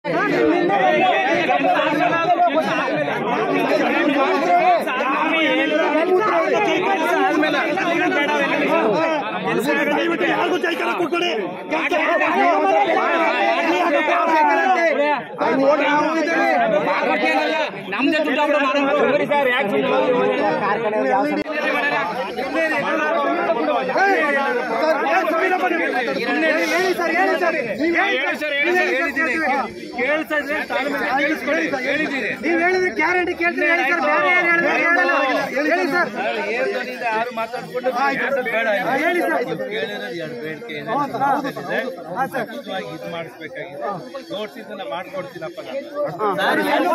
ಯಾರಿಗೂ ಜೈಕಾರ ಕೊಟ್ಕೊಡಿ ನಮ್ದೇ ದುಡ್ಡು ಸರ್ ಯಾಕೆ ನೀವು ಹೇಳಿದ್ರೆ ಗ್ಯಾರಂಟಿ ಕೇಳ್ತೀನಿ ಹೇಳಿ ಸರ್ ಬೇರೆ ಏನ್ ಹೇಳಿದ್ರೆ ಹೇಳಲ್ಲ. ಹೇಳಿ ಸರ್ ಯಾರು ಮಾತಾಡ್ಕೊಂಡು ಹೇಳಿ ಸರ್ ಕೇಳಿರೋದು ಎರಡು ಬೇಡಿಕೆ ಇದೆ ಅದ್ಭುತವಾಗಿ ಇದು ಮಾಡಿಸ್ಬೇಕಾಗಿದೆ ನೋಟ್ಸ್ ಇದನ್ನ ಮಾಡ್ಕೊಡ್ತೀನಪ್ಪ ನಾನು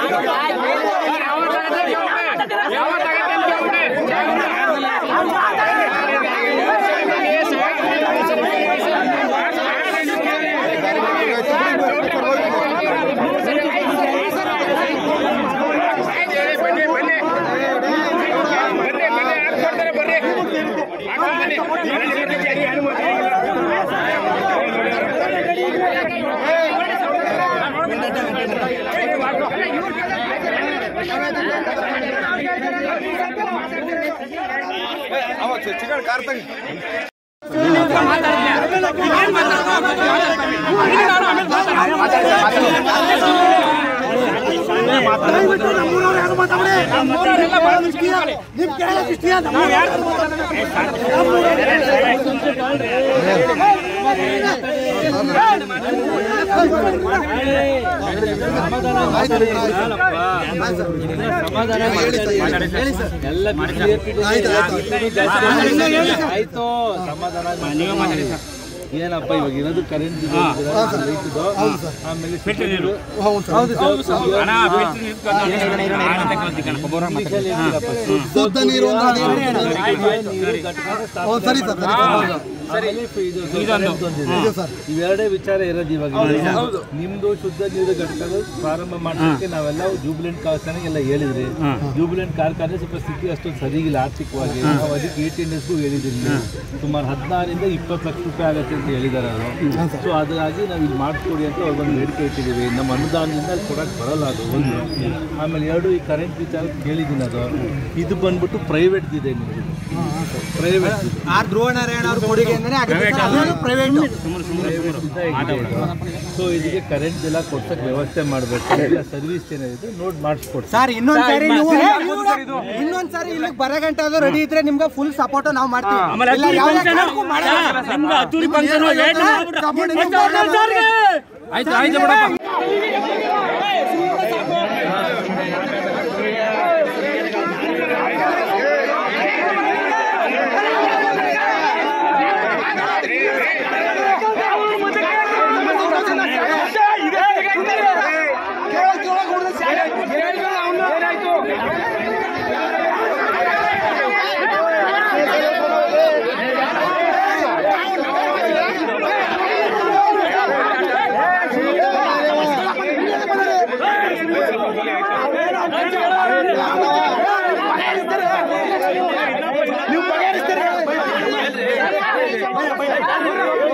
ದಯವಿಟ್ಟು ನಮ್ಮೂರವ್ರು ಯಾರು ಮಾತಾಡ್ಬೇಡಿ. ನಮ್ಮೂರವ್ರೆಲ್ಲ ಇಷ್ಟೀಯ. ನಿಮ್ ಕೇಳೋದು ಇಷ್ಟೀಯ. ನಮ್ಮೂರವ್ರು ಯಾರು ಆಯ್ತು ಸಮಾಧಾನ ಏನಪ್ಪ ಇವಾಗ ಇರೋದು ಕರೆಂಟ್ ಆಮೇಲೆ ಸಿಲಿಂಡರು. ಹೌದು ಸರ್. ಇಂಗ್ಲೀಷಲ್ಲಿ ಹೇಳ್ತೀರಪ್ಪ, ಶುದ್ಧ ನೀರು ಅಂತ ಅದೇ ನೀರು ಘಟಕ ಹೌದು, ಸರಿ ಸರ್, ಸರಿ ಸರ್. ಆಮೇಲೆ ಇದು ಕರೆಂಟ್ ಒಂದಿದೆ. ಇವೆರಡೇ ವಿಚಾರ ಇರೋದು ಇವಾಗ ನಿಮ್ದು ಶುದ್ಧ ನೀರು ಘಟಕಗಳು ಪ್ರಾರಂಭ ಮಾಡೋದಕ್ಕೆ ನಾವೆಲ್ಲ ಜೂಬಿಲೆಂಟ್ ಕಾರ್ಖಾನೆಗೆ ಎಲ್ಲ ಹೇಳಿದ್ರಿ ಜೂಬಿಲೆಂಟ್ ಕಾರ್ಖಾನೆ ಸ್ವಲ್ಪ ಸ್ಥಿತಿ ಅಷ್ಟೊಂದು ಸರಿಗಿಲ್ಲ ಆರ್ಥಿಕವಾಗಿ ನಾವು ಅದಕ್ಕೆ ಏಯ್ಟೀನ್ ಡೇಸ್ಗೂ ಹೇಳಿದ್ದೀವಿ ಸುಮಾರು ಹದಿನಾರಿಂದ ಇಪ್ಪತ್ತು ಲಕ್ಷ ರೂಪಾಯಿ ಆಗುತ್ತೆ ಅಂತ ಹೇಳಿದ್ದಾರೆ ಅವರು ಸೊ ಹಾಗಾಗಿ ನಾವು ಇಲ್ಲಿ ಮಾಡಿಸ್ಕೊಡಿ ಅಂತ ಅವ್ರಿಗೊಂದು ಬೇಡಿಕೆ ಇಟ್ಟಿದ್ದೀವಿ ನಮ್ಮ ಅನುದಾನದಿಂದ ಅಲ್ಲಿ ಕೊಡಕ್ಕೆ ಬರಲ್ಲ ಅದು ಒಂದು ಆಮೇಲೆ ಎರಡು ಈ ಕರೆಂಟ್ ವಿಚಾರ ಕೇಳಿದ್ದೀನಿ ಅದು ಇದು ಬಂದ್ಬಿಟ್ಟು ಪ್ರೈವೇಟ್ ಇದೆ ನಿಮಗೆ ಪ್ರೈವೇಟ್ ಆರ್ ಧ್ರುವ ನಾರಾಯಣ ಅವ್ರ ಕೊಡುಗೆ ಅಂದ್ರೆ ಅದಕ್ಕೆ ಸರ್ ಅದನ್ನು private. ಸೊ ಇದಕ್ಕೆ ಕರೆಂಟ್ ಎಲ್ಲ ಕೊಡ್ಸಕ್ ವ್ಯವಸ್ಥೆ ಮಾಡಬೇಕು ಎಲ್ಲ ಸರ್ವಿಸ್ ಏನಿದೆ ನೋಡಿ ಮಾಡಿಸ್ಕೊಡ್ತೀವಿ ಸರ್ ಇನ್ನೊಂದ್ಸರಿ ನೀವು ಇನ್ನೊಂದ್ಸರಿ ಇಲ್ಲಿಗೆ ಬರೋ ಗಂಟೆ ಅದು ರೆಡಿ ಇದ್ರೆ ನಿಮ್ಗೆ ಫುಲ್ ಸಪೋರ್ಟ್ ನಾವು ಮಾಡ್ತೀವಿ ಇಲ್ಲ, ಯಾವುದೇ ಕಾರಣಕ್ಕೂ ಮಾಡಲ್ಲ. Support ನಿಮ್ಗೆ ಮಾಡಲ್ಲ. ಆಯ್ತು ಆಯ್ತು ಬಿಡಪ್ಪ ನೀವು ಬಗೆಹರಿಸ್ತೀರಿ